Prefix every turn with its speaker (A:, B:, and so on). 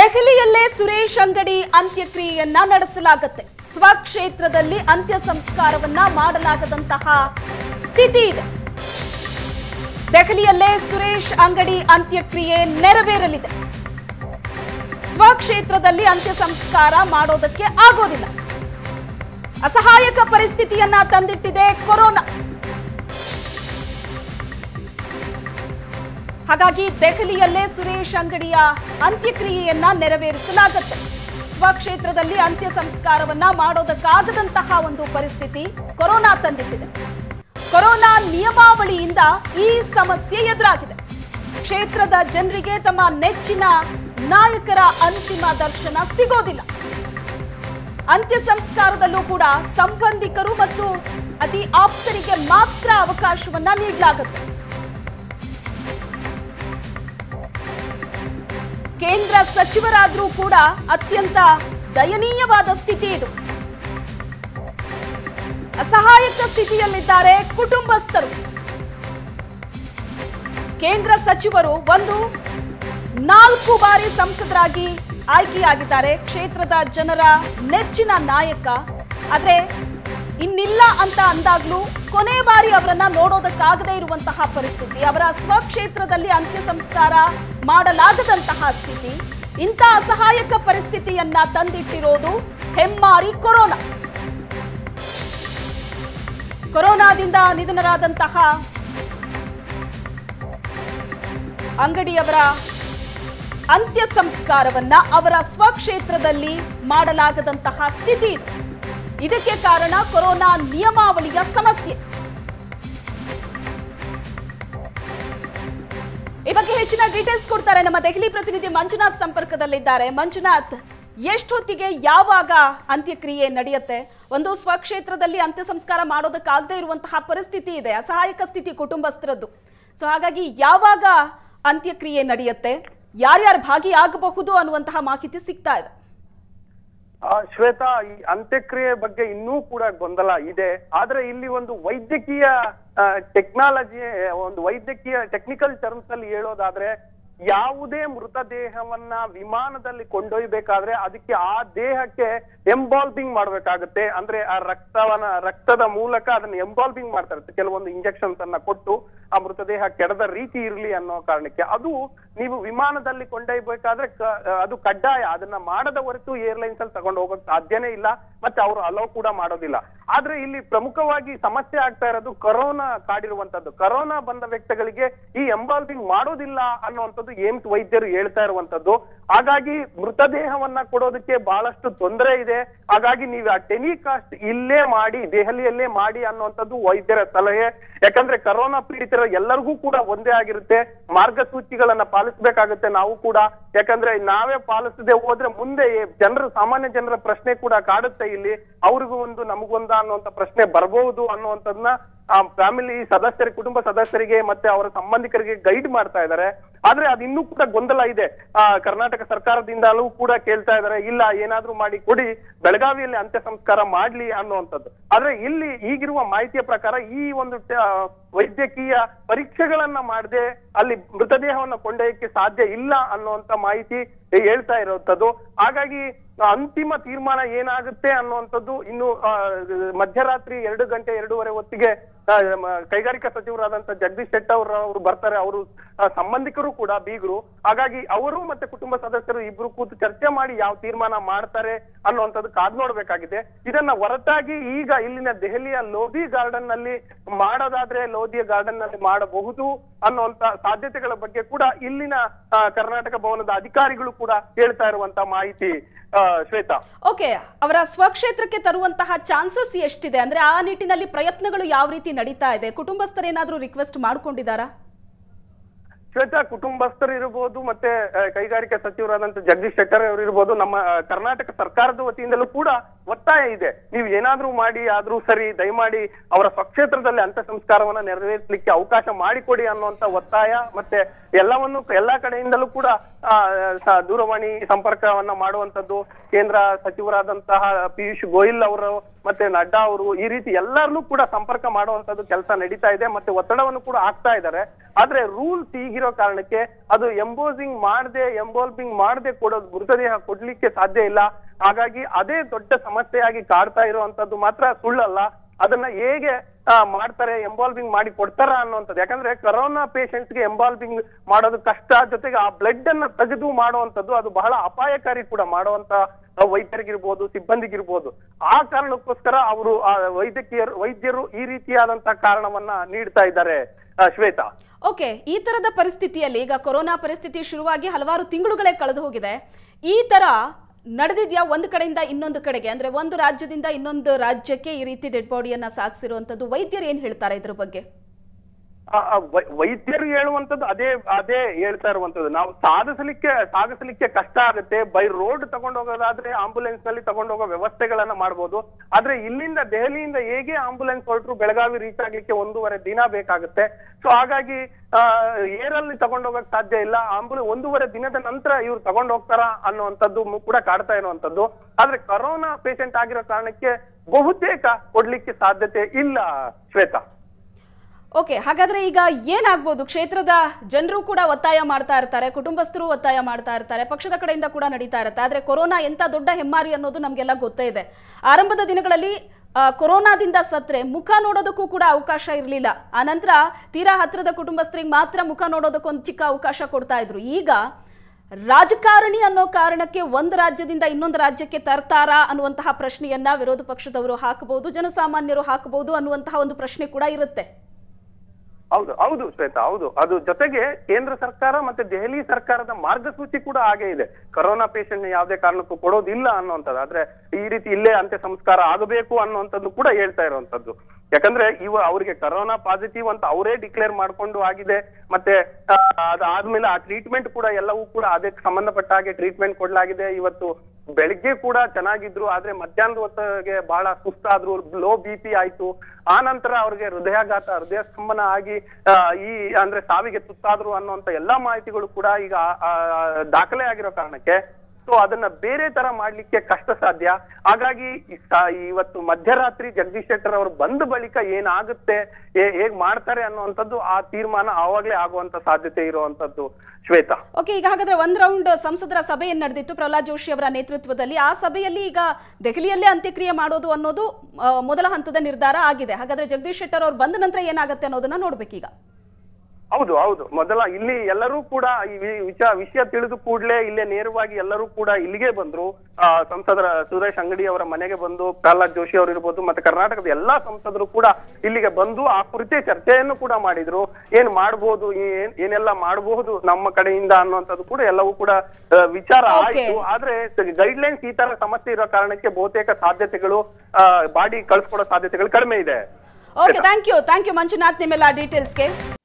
A: ದೆಹಲಿಯಲ್ಲೇ ಸುರೇಶ್ ಅಂಗಡಿ ಅಂತ್ಯಕ್ರಿಯೆಯನ್ನ ನಡೆಸಲಾಗುತ್ತೆ ಸ್ವಕ್ಷೇತ್ರದಲ್ಲಿ ಅಂತ್ಯ ಸಂಸ್ಕಾರವನ್ನ ಮಾಡಲಾಗದಂತಹ ಸ್ಥಿತಿ ಇದೆ ದೆಹಲಿಯಲ್ಲೇ ಸುರೇಶ್ ಅಂಗಡಿ ಅಂತ್ಯಕ್ರಿಯೆ ನೆರವೇರಲಿದೆ ಸ್ವಕ್ಷೇತ್ರದಲ್ಲಿ ಅಂತ್ಯ ಸಂಸ್ಕಾರ ಮಾಡೋದಕ್ಕೆ ಆಗೋದಿಲ್ಲ ಅಸಹಾಯಕ ಪರಿಸ್ಥಿತಿಯನ್ನ ತಂದಿಟ್ಟಿದೆ ಕೊರೋನಾ ಹಾಗಾಗಿ ದೆಹಲಿಯಲ್ಲೇ ಸುರೇಶ್ ಅಂಗಡಿಯ ಅಂತ್ಯಕ್ರಿಯೆಯನ್ನ ನೆರವೇರಿಸಲಾಗುತ್ತೆ ಸ್ವಕ್ಷೇತ್ರದಲ್ಲಿ ಅಂತ್ಯ ಸಂಸ್ಕಾರವನ್ನ ಮಾಡೋದಕ್ಕಾಗದಂತಹ ಒಂದು ಪರಿಸ್ಥಿತಿ ಕೊರೋನಾ ತಂದಿಟ್ಟಿದೆ ಕೊರೋನಾ ನಿಯಮಾವಳಿಯಿಂದ ಈ ಸಮಸ್ಯೆ ಎದುರಾಗಿದೆ ಕ್ಷೇತ್ರದ ಜನರಿಗೆ ತಮ್ಮ ನೆಚ್ಚಿನ ನಾಯಕರ ಅಂತಿಮ ದರ್ಶನ ಸಿಗೋದಿಲ್ಲ ಅಂತ್ಯ ಸಂಸ್ಕಾರದಲ್ಲೂ ಕೂಡ ಸಂಬಂಧಿಕರು ಮತ್ತು ಅತಿ ಆಪ್ತರಿಗೆ ಮಾತ್ರ ಅವಕಾಶವನ್ನ ನೀಡಲಾಗುತ್ತೆ ಕೇಂದ್ರ ಸಚಿವರಾದ್ರೂ ಕೂಡ ಅತ್ಯಂತ ದಯನೀಯವಾದ ಸ್ಥಿತಿ ಇದು ಅಸಹಾಯಕ ಸ್ಥಿತಿಯಲ್ಲಿದ್ದಾರೆ ಕುಟುಂಬಸ್ಥರು ಕೇಂದ್ರ ಸಚಿವರು ಒಂದು ನಾಲ್ಕು ಬಾರಿ ಸಂಸದರಾಗಿ ಆಯ್ಕೆಯಾಗಿದ್ದಾರೆ ಕ್ಷೇತ್ರದ ಜನರ ನೆಚ್ಚಿನ ನಾಯಕ ಆದ್ರೆ ಇನ್ನಿಲ್ಲ ಅಂತ ಅಂದಾಗ್ಲೂ ಕೊನೆ ಬಾರಿ ಅವರನ್ನ ನೋಡೋದಕ್ಕಾಗದೇ ಇರುವಂತಹ ಪರಿಸ್ಥಿತಿ ಅವರ ಸ್ವಕ್ಷೇತ್ರದಲ್ಲಿ ಅಂತ್ಯ ಸಂಸ್ಕಾರ ಮಾಡಲಾಗದಂತಹ ಸ್ಥಿತಿ ಇಂಥ ಅಸಹಾಯಕ ಪರಿಸ್ಥಿತಿಯನ್ನ ತಂದಿಟ್ಟಿರೋದು ಹೆಮ್ಮಾರಿ ಕೊರೋನಾ ಕೊರೋನಾದಿಂದ ನಿಧನರಾದಂತಹ ಅಂಗಡಿಯವರ ಅಂತ್ಯ ಸಂಸ್ಕಾರವನ್ನ ಅವರ ಸ್ವಕ್ಷೇತ್ರದಲ್ಲಿ ಮಾಡಲಾಗದಂತಹ ಸ್ಥಿತಿ ಇದು ಇದಕ್ಕೆ ಕಾರಣ ಕೊರೋನಾ ನಿಯಮಾವಳಿಯ ಸಮಸ್ಯೆ ಈ ಬಗ್ಗೆ ಹೆಚ್ಚಿನ ಡೀಟೇಲ್ಸ್ ಕೊಡ್ತಾರೆ ನಮ್ಮ ದೆಹಲಿ ಪ್ರತಿನಿಧಿ ಮಂಜುನಾಥ್ ಸಂಪರ್ಕದಲ್ಲಿದ್ದಾರೆ ಮಂಜುನಾಥ್ ಎಷ್ಟೊತ್ತಿಗೆ ಯಾವಾಗ ಅಂತ್ಯಕ್ರಿಯೆ ನಡೆಯುತ್ತೆ ಒಂದು ಸ್ವಕ್ಷೇತ್ರದಲ್ಲಿ ಅಂತ್ಯ ಸಂಸ್ಕಾರ ಮಾಡೋದಕ್ಕಾಗದೇ ಇರುವಂತಹ ಪರಿಸ್ಥಿತಿ ಇದೆ ಅಸಹಾಯಕ ಸ್ಥಿತಿ ಕುಟುಂಬಸ್ಥರದ್ದು ಸೊ ಹಾಗಾಗಿ ಯಾವಾಗ ಅಂತ್ಯಕ್ರಿಯೆ ನಡೆಯುತ್ತೆ ಯಾರ್ಯಾರು ಭಾಗಿಯಾಗಬಹುದು ಅನ್ನುವಂತಹ ಮಾಹಿತಿ ಸಿಗ್ತಾ ಇದೆ
B: ಆ, ಶ್ವೇತಾ ಈ ಅಂತ್ಯಕ್ರಿಯೆ ಬಗ್ಗೆ ಇನ್ನೂ ಕೂಡ ಗೊಂದಲ ಇದೆ ಆದ್ರೆ ಇಲ್ಲಿ ಒಂದು ವೈದ್ಯಕೀಯ ಟೆಕ್ನಾಲಜಿ ಒಂದು ವೈದ್ಯಕೀಯ ಟೆಕ್ನಿಕಲ್ ಟರ್ಮ್ಸ್ ಅಲ್ಲಿ ಹೇಳೋದಾದ್ರೆ ಯಾವುದೇ ಮೃತದೇಹವನ್ನ ವಿಮಾನದಲ್ಲಿ ಕೊಂಡೊಯ್ಬೇಕಾದ್ರೆ ಅದಕ್ಕೆ ಆ ದೇಹಕ್ಕೆ ಎಂಬಾಲ್ಬಿಂಗ್ ಮಾಡ್ಬೇಕಾಗುತ್ತೆ ಅಂದ್ರೆ ಆ ರಕ್ತವನ್ನ ರಕ್ತದ ಮೂಲಕ ಅದನ್ನ ಎಂಬಾಲ್ಬಿಂಗ್ ಮಾಡ್ತಾರೆ ಕೆಲವೊಂದು ಇಂಜೆಕ್ಷನ್ಸ್ ಅನ್ನ ಕೊಟ್ಟು ಆ ಮೃತದೇಹ ಕೆಡದ ರೀತಿ ಇರ್ಲಿ ಅನ್ನೋ ಕಾರಣಕ್ಕೆ ಅದು ನೀವು ವಿಮಾನದಲ್ಲಿ ಕೊಂಡೊಯ್ಬೇಕಾದ್ರೆ ಕ- ಅದು ಕಡ್ಡಾಯ ಅದನ್ನ ಮಾಡದ ಹೊರತು ಏರ್ಲೈನ್ಸ್ ಅಲ್ಲಿ ತಗೊಂಡು ಹೋಗೋಕ್ ಸಾಧ್ಯನೇ ಇಲ್ಲ ಮತ್ತೆ ಅವರು ಅಲೋ ಕೂಡ ಮಾಡೋದಿಲ್ಲ ಆದ್ರೆ ಇಲ್ಲಿ ಪ್ರಮುಖವಾಗಿ ಸಮಸ್ಯೆ ಆಗ್ತಾ ಇರೋದು ಕೊರೋನಾ ಕಾಡಿರುವಂತದ್ದು ಕೊರೋನಾ ಬಂದ ವ್ಯಕ್ತಿಗಳಿಗೆ ಈ ಎಂಬಾಲ್ಬಿಂಗ್ ಮಾಡೋದಿಲ್ಲ ಅನ್ನುವಂಥದ್ದು ಏಮ್ಸ್ ವೈದ್ಯರು ಹೇಳ್ತಾ ಇರುವಂತದ್ದು ಹಾಗಾಗಿ ಮೃತದೇಹವನ್ನ ಕೊಡೋದಕ್ಕೆ ಬಹಳಷ್ಟು ತೊಂದರೆ ಇದೆ ಹಾಗಾಗಿ ನೀವು ಆ ಟೆಲಿಕಾಸ್ಟ್ ಇಲ್ಲೇ ಮಾಡಿ ದೆಹಲಿಯಲ್ಲೇ ಮಾಡಿ ಅನ್ನುವಂಥದ್ದು ವೈದ್ಯರ ಸಲಹೆ ಯಾಕಂದ್ರೆ ಕರೋನಾ ಪೀಡಿತರ ಎಲ್ಲರಿಗೂ ಕೂಡ ಒಂದೇ ಆಗಿರುತ್ತೆ ಮಾರ್ಗಸೂಚಿಗಳನ್ನ ಪಾಲಿಸಬೇಕಾಗುತ್ತೆ ನಾವು ಕೂಡ ಯಾಕಂದ್ರೆ ನಾವೇ ಪಾಲಿಸದೆ ಹೋದ್ರೆ ಮುಂದೆ ಜನರು ಸಾಮಾನ್ಯ ಜನರ ಪ್ರಶ್ನೆ ಕೂಡ ಕಾಡುತ್ತೆ ಇಲ್ಲಿ ಅವ್ರಿಗೂ ಒಂದು ನಮಗೊಂದ ಅನ್ನುವಂತ ಪ್ರಶ್ನೆ ಬರಬಹುದು ಅನ್ನುವಂಥದ್ದನ್ನ ಆ ಫ್ಯಾಮಿಲಿ ಸದಸ್ಯರ ಕುಟುಂಬ ಸದಸ್ಯರಿಗೆ ಮತ್ತೆ ಅವರ ಸಂಬಂಧಿಕರಿಗೆ ಗೈಡ್ ಮಾಡ್ತಾ ಇದ್ದಾರೆ ಆದ್ರೆ ಅದು ಇನ್ನೂ ಕೂಡ ಗೊಂದಲ ಇದೆ ಆ ಕರ್ನಾಟಕ ಸರ್ಕಾರದಿಂದಲೂ ಕೂಡ ಕೇಳ್ತಾ ಇದ್ದಾರೆ ಇಲ್ಲ ಏನಾದ್ರೂ ಮಾಡಿ ಕೊಡಿ ಬೆಳಗಾವಿಯಲ್ಲಿ ಅಂತ್ಯ ಸಂಸ್ಕಾರ ಮಾಡ್ಲಿ ಅನ್ನುವಂಥದ್ದು ಆದ್ರೆ ಇಲ್ಲಿ ಈಗಿರುವ ಮಾಹಿತಿಯ ಪ್ರಕಾರ ಈ ಒಂದು ಟ- ವೈದ್ಯಕೀಯ ಪರೀಕ್ಷೆಗಳನ್ನ ಮಾಡದೆ ಅಲ್ಲಿ ಮೃತದೇಹವನ್ನ ಕೊಂಡೊಯ್ಯಕ್ಕೆ ಸಾಧ್ಯ ಇಲ್ಲ ಅನ್ನುವಂತ ಮಾಹಿತಿ ಹೇಳ್ತಾ ಇರುವಂತದ್ದು ಹಾಗಾಗಿ ಅಂತಿಮ ತೀರ್ಮಾನ ಏನಾಗುತ್ತೆ ಅನ್ನುವಂಥದ್ದು ಇನ್ನು ಆ, ಮಧ್ಯರಾತ್ರಿ ಎರಡು ಗಂಟೆ ಎರಡೂವರೆ ಹೊತ್ತಿಗೆ ಆ, ಮ- ಕೈಗಾರಿಕಾ ಸಚಿವರಾದಂತ ಜಗದೀಶ್ ಶೆಟ್ಟರ್ ಅವರು ಬರ್ತಾರೆ ಅವರು ಆ, ಸಂಬಂಧಿಕರು ಕೂಡ ಬೀಗರು ಹಾಗಾಗಿ ಅವರು ಮತ್ತೆ ಕುಟುಂಬ ಸದಸ್ಯರು ಇಬ್ರು ಕೂತು ಚರ್ಚೆ ಮಾಡಿ ಯಾವ ತೀರ್ಮಾನ ಮಾಡ್ತಾರೆ ಅನ್ನುವಂಥದ್ದು ಕಾದ್ ನೋಡ್ಬೇಕಾಗಿದೆ ಇದನ್ನ ಹೊರತಾಗಿ ಈಗ ಇಲ್ಲಿನ ದೆಹಲಿಯ ಲೋಧಿ ಗಾರ್ಡನ್ ನಲ್ಲಿ ಮಾಡೋದಾದ್ರೆ ಲೋಧಿಯ ಗಾರ್ಡನ್ ನಲ್ಲಿ ಮಾಡಬಹುದು ಅನ್ನುವಂತ ಸಾಧ್ಯತೆಗಳ ಬಗ್ಗೆ ಕೂಡ ಇಲ್ಲಿನ ಆ, ಕರ್ನಾಟಕ ಭವನದ ಅಧಿಕಾರಿಗಳು ಕೂಡ ಹೇಳ್ತಾ ಇರುವಂತ ಮಾಹಿತಿ ಆ, ಶ್ವೇತಾ
A: ಓಕೆ ಅವರ ಸ್ವಕ್ಷೇತ್ರಕ್ಕೆ ತರುವಂತಹ ಚಾನ್ಸಸ್ ಎಷ್ಟಿದೆ ಅಂದ್ರೆ ಆ ನಿಟ್ಟಿನಲ್ಲಿ ಪ್ರಯತ್ನಗಳು ಯಾವ ರೀತಿ ನಡೀತಾ ಇದೆ ಕುಟುಂಬಸ್ಥರೇನಾದ್ರೂ ರಿಕ್ವೆಸ್ಟ್ ಮಾಡ್ಕೊಂಡಿದ್ದಾರಾ
B: ಶ್ವೇತಾ ಕುಟುಂಬಸ್ಥರು ಇರಬಹುದು ಮತ್ತೆ ಆ, ಕೈಗಾರಿಕಾ ಸಚಿವರಾದಂತ ಜಗದೀಶ್ ಶೆಟ್ಟರ್ ಅವರು ಇರ್ಬೋದು ನಮ್ಮ ಆ, ಕರ್ನಾಟಕ ಸರ್ಕಾರದ ವತಿಯಿಂದಲೂ ಕೂಡ ಒತ್ತಾಯ ಇದೆ ನೀವು ಏನಾದ್ರೂ ಮಾಡಿ ಆದ್ರೂ ಸರಿ ದಯಮಾಡಿ ಅವರ ಸ್ವಕ್ಷೇತ್ರದಲ್ಲಿ ಅಂತ್ಯ ಸಂಸ್ಕಾರವನ್ನ ನೆರವೇರಿಸಲಿಕ್ಕೆ ಅವಕಾಶ ಮಾಡಿಕೊಡಿ ಅನ್ನುವಂತ ಒತ್ತಾಯ ಮತ್ತೆ ಎಲ್ಲವನ್ನು ಎಲ್ಲಾ ಕಡೆಯಿಂದಲೂ ಕೂಡ ಆ, ಸ- ದೂರವಾಣಿ ಸಂಪರ್ಕವನ್ನ ಮಾಡುವಂತದ್ದು ಕೇಂದ್ರ ಸಚಿವರಾದಂತಹ ಪಿಯೂಷ್ ಗೋಯಲ್ ಅವರು ಮತ್ತೆ ನಡ್ಡಾ ಅವರು ಈ ರೀತಿ ಎಲ್ಲರನ್ನೂ ಕೂಡ ಸಂಪರ್ಕ ಮಾಡುವಂತದ್ದು ಕೆಲಸ ನಡೀತಾ ಇದೆ ಮತ್ತೆ ಒತ್ತಡವನ್ನು ಕೂಡ ಆಗ್ತಾ ಇದ್ದಾರೆ ಆದ್ರೆ ರೂಲ್ಸ್ ಈಗಿರೋ ಕಾರಣಕ್ಕೆ ಅದು ಎಂಬೋಸಿಂಗ್ ಮಾಡದೆ ಎಂಬೋಲ್ಬಿಂಗ್ ಮಾಡದೆ ಕೊಡೋದು ಮೃತದೇಹ ಕೊಡ್ಲಿಕ್ಕೆ ಸಾಧ್ಯ ಇಲ್ಲ ಹಾಗಾಗಿ ಅದೇ ದೊಡ್ಡ ಸಮಸ್ಯೆಯಾಗಿ ಕಾಡ್ತಾ ಇರುವಂತದ್ದು ಮಾತ್ರ ಸುಳ್ಳಲ್ಲ ಅದನ್ನ ಹೇಗೆ ಆ, ಮಾಡ್ತಾರೆ ಎಂಬಾಲ್ವಿಂಗ್ ಮಾಡಿ ಕೊಡ್ತಾರ ಅನ್ನುವಂಥದ್ದು ಯಾಕಂದ್ರೆ ಕರೋನಾ ಗೆ ಎಂಬಾಲ್ವಿಂಗ್ ಮಾಡೋದು ಕಷ್ಟ ಜೊತೆಗೆ ಆ ಬ್ಲಡ್ ಅನ್ನ ತೆಗೆದು ಮಾಡುವಂತದ್ದು ಅದು ಬಹಳ ಅಪಾಯಕಾರಿ ಕೂಡ ಮಾಡುವಂತ ವೈದ್ಯರಿಗಿರ್ಬೋದು ಸಿಬ್ಬಂದಿಗಿರ್ಬೋದು ಆ ಕಾರಣಕ್ಕೋಸ್ಕರ ಅವರು ಆ ವೈದ್ಯಕೀಯರು ವೈದ್ಯರು ಈ ರೀತಿಯಾದಂತಹ ಕಾರಣವನ್ನ ನೀಡ್ತಾ ಇದ್ದಾರೆ ಆ, ಶ್ವೇತಾ
A: ಓಕೆ ಈ ತರದ ಪರಿಸ್ಥಿತಿಯಲ್ಲಿ ಈಗ ಕೊರೋನಾ ಪರಿಸ್ಥಿತಿ ಶುರುವಾಗಿ ಹಲವಾರು ತಿಂಗಳುಗಳೇ ಕಳೆದು ಹೋಗಿದೆ ಈ ತರ ನಡೆದಿದ್ಯಾ ಒಂದು ಕಡೆಯಿಂದ ಇನ್ನೊಂದು ಕಡೆಗೆ ಅಂದ್ರೆ ಒಂದು ರಾಜ್ಯದಿಂದ ಇನ್ನೊಂದು ರಾಜ್ಯಕ್ಕೆ ಈ ರೀತಿ ಡೆಡ್ ಬಾಡಿಯನ್ನ ಸಾಗಿಸಿರುವಂತದ್ದು ವೈದ್ಯರು ಏನ್ ಹೇಳ್ತಾರೆ ಇದ್ರ ಬಗ್ಗೆ
B: ಆ, ಆ, ವೈ- ವೈದ್ಯರು ಹೇಳುವಂತದ್ದು ಅದೇ ಅದೇ ಹೇಳ್ತಾ ಇರುವಂತದ್ದು ನಾವು ಸಾಧಿಸಲಿಕ್ಕೆ ಸಾಗಿಸಲಿಕ್ಕೆ ಕಷ್ಟ ಆಗುತ್ತೆ ಬೈ ರೋಡ್ ತಗೊಂಡೋಗೋದಾದ್ರೆ ಆಂಬುಲೆನ್ಸ್ ನಲ್ಲಿ ತಗೊಂಡೋಗೋ ವ್ಯವಸ್ಥೆಗಳನ್ನ ಮಾಡ್ಬೋದು ಆದ್ರೆ ಇಲ್ಲಿಂದ ದೆಹಲಿಯಿಂದ ಹೇಗೆ ಆಂಬುಲೆನ್ಸ್ ಹೊರಟರು ಬೆಳಗಾವಿ ರೀಚ್ ಆಗ್ಲಿಕ್ಕೆ ಒಂದೂವರೆ ದಿನ ಬೇಕಾಗುತ್ತೆ ಸೊ ಹಾಗಾಗಿ ಏರಲ್ಲಿ ತಗೊಂಡೋಗಕ್ ಸಾಧ್ಯ ಇಲ್ಲ ಆಂಬುಲೆನ್ಸ್ ಒಂದೂವರೆ ದಿನದ ನಂತರ ಇವ್ರು ತಗೊಂಡ್ ಹೋಗ್ತಾರ ಅನ್ನುವಂಥದ್ದು ಮು- ಕೂಡ ಕಾಡ್ತಾ ಇರುವಂತದ್ದು ಆದ್ರೆ ಕರೋನಾ ಪೇಷಂಟ್ ಆಗಿರೋ ಕಾರಣಕ್ಕೆ ಬಹುತೇಕ ಕೊಡ್ಲಿಕ್ಕೆ ಸಾಧ್ಯತೆ ಇಲ್ಲ ಶ್ವೇತಾ
A: ಓಕೆ ಹಾಗಾದ್ರೆ ಈಗ ಏನಾಗ್ಬೋದು ಕ್ಷೇತ್ರದ ಜನರು ಕೂಡ ಒತ್ತಾಯ ಮಾಡ್ತಾ ಇರ್ತಾರೆ ಕುಟುಂಬಸ್ಥರು ಒತ್ತಾಯ ಮಾಡ್ತಾ ಇರ್ತಾರೆ ಪಕ್ಷದ ಕಡೆಯಿಂದ ಕೂಡ ನಡೀತಾ ಇರುತ್ತೆ ಆದ್ರೆ ಕೊರೋನಾ ಎಂತ ದೊಡ್ಡ ಹೆಮ್ಮಾರಿ ಅನ್ನೋದು ನಮಗೆಲ್ಲ ಗೊತ್ತೇ ಇದೆ ಆರಂಭದ ದಿನಗಳಲ್ಲಿ ಆ, ಕೊರೋನಾದಿಂದ ಸತ್ರೆ ಮುಖ ನೋಡೋದಕ್ಕೂ ಕೂಡ ಅವಕಾಶ ಇರಲಿಲ್ಲ ಆನಂತರ ತೀರಾ ಹತ್ತಿರದ ಕುಟುಂಬಸ್ಥರಿಗೆ ಮಾತ್ರ ಮುಖ ನೋಡೋದಕ್ಕೆ ಒಂದು ಚಿಕ್ಕ ಅವಕಾಶ ಕೊಡ್ತಾ ಇದ್ರು ಈಗ ರಾಜಕಾರಣಿ ಅನ್ನೋ ಕಾರಣಕ್ಕೆ ಒಂದು ರಾಜ್ಯದಿಂದ ಇನ್ನೊಂದು ರಾಜ್ಯಕ್ಕೆ ತರ್ತಾರಾ ಅನ್ನುವಂತಹ ಪ್ರಶ್ನೆಯನ್ನ ವಿರೋಧ ಪಕ್ಷದವರು ಹಾಕಬಹುದು ಜನಸಾಮಾನ್ಯರು ಹಾಕಬಹುದು ಅನ್ನುವಂತಹ ಒಂದು ಪ್ರಶ್ನೆ ಕೂಡ ಇರುತ್ತೆ
B: ಹೌದು ಹೌದು ಶ್ವೇತಾ ಹೌದು ಅದು ಜೊತೆಗೆ ಕೇಂದ್ರ ಸರ್ಕಾರ ಮತ್ತೆ ದೆಹಲಿ ಸರ್ಕಾರದ ಮಾರ್ಗಸೂಚಿ ಕೂಡ ಹಾಗೆ ಇದೆ ಕರೋನಾ ಪೇಷಂಟ್ ಯಾವುದೇ ಕಾರಣಕ್ಕೂ ಕೊಡೋದಿಲ್ಲ ಅನ್ನುವಂಥದ್ದು ಆದ್ರೆ ಈ ರೀತಿ ಇಲ್ಲೇ ಅಂತ್ಯ ಸಂಸ್ಕಾರ ಆಗಬೇಕು ಅನ್ನುವಂಥದ್ದು ಕೂಡ ಹೇಳ್ತಾ ಇರುವಂತದ್ದು ಯಾಕಂದ್ರೆ ಇವ ಅವರಿಗೆ ಕರೋನಾ ಪಾಸಿಟಿವ್ ಅಂತ ಅವರೇ ಡಿಕ್ಲೇರ್ ಮಾಡ್ಕೊಂಡು ಆಗಿದೆ ಮತ್ತೆ ಆ, ಅದಾದ್ಮೇಲೆ ಆ ಟ್ರೀಟ್ಮೆಂಟ್ ಕೂಡ ಎಲ್ಲವೂ ಕೂಡ ಅದಕ್ಕೆ ಸಂಬಂಧಪಟ್ಟ ಹಾಗೆ ಟ್ರೀಟ್ಮೆಂಟ್ ಕೊಡ್ಲಾಗಿದೆ ಇವತ್ತು ಬೆಳಿಗ್ಗೆ ಕೂಡ ಚೆನ್ನಾಗಿದ್ರು ಆದ್ರೆ ಮಧ್ಯಾಹ್ನದ ಹೊತ್ತಿಗೆ ಬಹಳ ಸುಸ್ತಾದ್ರು ಲೋ ಬಿ ಪಿ ಆಯ್ತು ಆ ನಂತರ ಅವ್ರಿಗೆ ಹೃದಯಾಘಾತ ಹೃದಯ ಸ್ತಂಭನ ಆಗಿ ಆ, ಈ ಅಂದ್ರೆ ಸಾವಿಗೆ ತುತ್ತಾದ್ರು ಅನ್ನುವಂತ ಎಲ್ಲಾ ಮಾಹಿತಿಗಳು ಕೂಡ ಈಗ ಆ, ದಾಖಲೆ ಆಗಿರೋ ಕಾರಣಕ್ಕೆ ಸೊ ಅದನ್ನ ಬೇರೆ ತರ ಮಾಡ್ಲಿಕ್ಕೆ ಕಷ್ಟ ಸಾಧ್ಯ ಹಾಗಾಗಿ ಈ ಸ- ಇವತ್ತು ಮಧ್ಯರಾತ್ರಿ ಜಗದೀಶ್ ಶೆಟ್ಟರ್ ಅವರು ಬಂದ ಬಳಿಕ ಏನಾಗುತ್ತೆ ಹೇ- ಹೇಗ್ ಮಾಡ್ತಾರೆ ಅನ್ನುವಂಥದ್ದು ಆ ತೀರ್ಮಾನ ಆವಾಗ್ಲೇ ಆಗುವಂತ ಸಾಧ್ಯತೆ ಇರುವಂತದ್ದು ಶ್ವೇತಾ
A: ಓಕೆ ಈಗ ಹಾಗಾದ್ರೆ ಒಂದ್ ರೌಂಡ್ ಸಂಸದರ ಸಭೆಯನ್ನು ನಡೆದಿತ್ತು ಪ್ರಹ್ಲಾದ್ ಜೋಶಿ ಅವರ ನೇತೃತ್ವದಲ್ಲಿ ಆ ಸಭೆಯಲ್ಲಿ ಈಗ ದೆಹಲಿಯಲ್ಲೇ ಅಂತ್ಯಕ್ರಿಯೆ ಮಾಡೋದು ಅನ್ನೋದು ಆ, ಮೊದಲ ಹಂತದ ನಿರ್ಧಾರ ಆಗಿದೆ ಹಾಗಾದ್ರೆ ಜಗದೀಶ್ ಶೆಟ್ಟರ್ ಅವ್ರು ಬಂದ ನಂತರ ಏನಾಗುತ್ತೆ ಅನ್ನೋದನ್ನ ನೋಡ್ಬೇಕೀಗ
B: ಹೌದು ಹೌದು ಮೊದಲ ಇಲ್ಲಿ ಎಲ್ಲರೂ ಕೂಡ ಈ ವಿ- ವಿಷಯ ವಿಷಯ ತಿಳಿದು ಕೂಡಲೇ ಇಲ್ಲೇ ನೇರವಾಗಿ ಎಲ್ಲರೂ ಕೂಡ ಇಲ್ಲಿಗೆ ಬಂದ್ರು ಆ, ಸಂಸದರ ಸುರೇಶ್ ಅಂಗಡಿ ಅವರ ಮನೆಗೆ ಬಂದು ಪ್ರಹ್ಲಾದ್ ಜೋಶಿ ಅವರು ಇರ್ಬೋದು ಮತ್ತೆ ಕರ್ನಾಟಕದ ಎಲ್ಲಾ ಸಂಸದರು ಕೂಡ ಇಲ್ಲಿಗೆ ಬಂದು ಆ ಕುರಿತೇ ಚರ್ಚೆಯನ್ನು ಕೂಡ ಮಾಡಿದ್ರು ಏನ್ ಮಾಡ್ಬೋದು ಏನ್ ಏನೆಲ್ಲ ಮಾಡಬಹುದು ನಮ್ಮ ಕಡೆಯಿಂದ ಅನ್ನುವಂಥದ್ದು ಕೂಡ ಎಲ್ಲವೂ ಕೂಡ ಆ, ವಿಚಾರ
A: Okay.
B: ಆಯ್ತು ಆದ್ರೆ ಗೈಡ್ ಲೈನ್ಸ್ ಈ ತರ ಸಮಸ್ಯೆ ಇರೋ ಕಾರಣಕ್ಕೆ ಬಹುತೇಕ ಸಾಧ್ಯತೆಗಳು ಬಾಡಿ ಕಳ್ಸ್ಕೊಡೋ ಸಾಧ್ಯತೆಗಳು ಕಡಿಮೆ ಇದೆ
A: okay thank you thank you Manjunath ನಿಮ್ಮೆಲ್ಲ ಡೀಟೇಲ್ಸ್ಗೆ